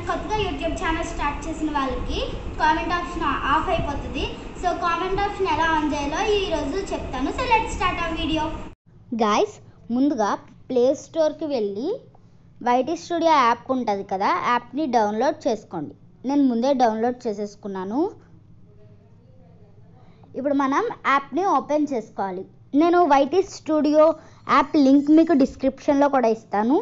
కొత్తగా YouTube channel start చేసిన వాళ్ళకి కామెంట్ ఆప్షన్ ఆఫ్ అయిపోతుంది సో కామెంట్ ఆప్షన్ ఎలా ఆన్ చేయాలో ఈరోజు చెప్తాను సో లెట్ స్టార్ట్ ఆ వీడియో గాయస్ ముందుగా ప్లే స్టోర్కి వెళ్ళి వైటీ స్టూడియో యాప్ ఉంటుంది కదా యాప్ని డౌన్లోడ్ చేసుకోండి నేను ముందే డౌన్లోడ్ చేసేసుకున్నాను ఇప్పుడు మనం యాప్ని ఓపెన్ చేసుకోవాలి నేను వైటీ స్టూడియో యాప్ లింక్ మీకు డిస్క్రిప్షన్లో కూడా ఇస్తాను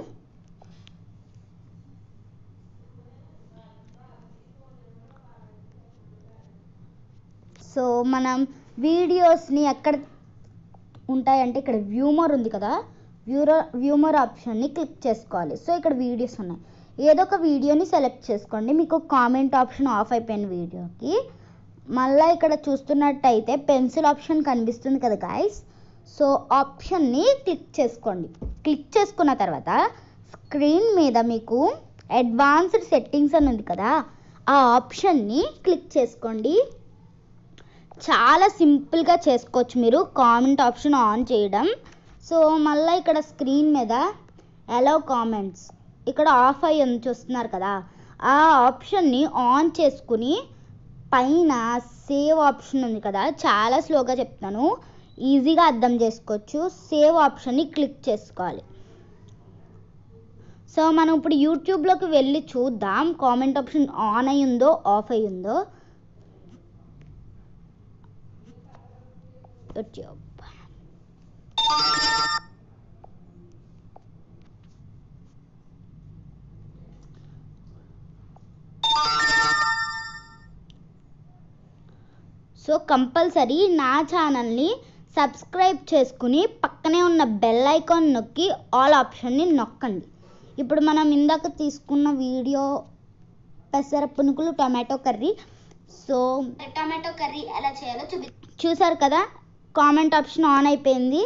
సో మనం వీడియోస్ని ఎక్కడ ఉంటాయంటే ఇక్కడ వ్యూమర్ ఉంది కదా వ్యూరో వ్యూమర్ ఆప్షన్ని క్లిక్ చేసుకోవాలి సో ఇక్కడ వీడియోస్ ఉన్నాయి ఏదో ఒక వీడియోని సెలెక్ట్ చేసుకోండి మీకు కామెంట్ ఆప్షన్ ఆఫ్ అయిపోయిన వీడియోకి మళ్ళీ ఇక్కడ చూస్తున్నట్టయితే పెన్సిల్ ఆప్షన్ కనిపిస్తుంది కదా గాయస్ సో ఆప్షన్ని క్లిక్ చేసుకోండి క్లిక్ చేసుకున్న తర్వాత స్క్రీన్ మీద మీకు అడ్వాన్స్డ్ సెట్టింగ్స్ అని ఉంది కదా ఆ ఆప్షన్ని క్లిక్ చేసుకోండి చాలా సింపుల్గా చేసుకోవచ్చు మీరు కామెంట్ ఆప్షన్ ఆన్ చేయడం సో మళ్ళీ ఇక్కడ స్క్రీన్ మీద అలౌ కామెంట్స్ ఇక్కడ ఆఫ్ అయ్యి ఉంది చూస్తున్నారు కదా ఆ ఆప్షన్ని ఆన్ చేసుకుని పైన సేవ్ ఆప్షన్ ఉంది కదా చాలా స్లోగా చెప్తాను ఈజీగా అర్థం చేసుకోవచ్చు సేవ్ ఆప్షన్ని క్లిక్ చేసుకోవాలి సో మనం ఇప్పుడు యూట్యూబ్లోకి వెళ్ళి చూద్దాం కామెంట్ ఆప్షన్ ఆన్ అయి ఉందో ఆఫ్ అయి ఉందో యూట్యూబ్ సో కంపల్సరీ నా ఛానల్ని సబ్స్క్రైబ్ చేసుకుని పక్కనే ఉన్న బెల్ ఐకాన్ నొక్కి ఆల్ ఆప్షన్ని నొక్కండి ఇప్పుడు మనం ఇందాక తీసుకున్న వీడియో పెసర పునుకులు tomato curry so tomato curry ఎలా చేయాలో చూపి చూసారు కదా కామెంట్ ఆప్షన్ ఆన్ అయిపోయింది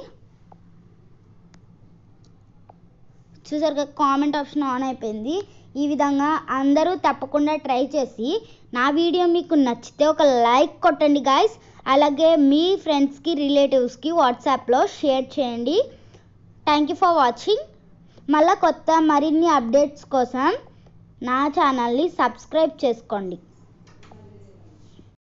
చూసారు కదా కామెంట్ ఆప్షన్ ఆన్ అయిపోయింది ఈ విధంగా అందరూ తప్పకుండా ట్రై చేసి నా వీడియో మీకు నచ్చితే ఒక లైక్ కొట్టండి గాయస్ అలాగే మీ ఫ్రెండ్స్కి రిలేటివ్స్కి వాట్సాప్లో షేర్ చేయండి థ్యాంక్ యూ ఫర్ వాచింగ్ మళ్ళీ కొత్త మరిన్ని అప్డేట్స్ కోసం నా ఛానల్ని సబ్స్క్రైబ్ చేసుకోండి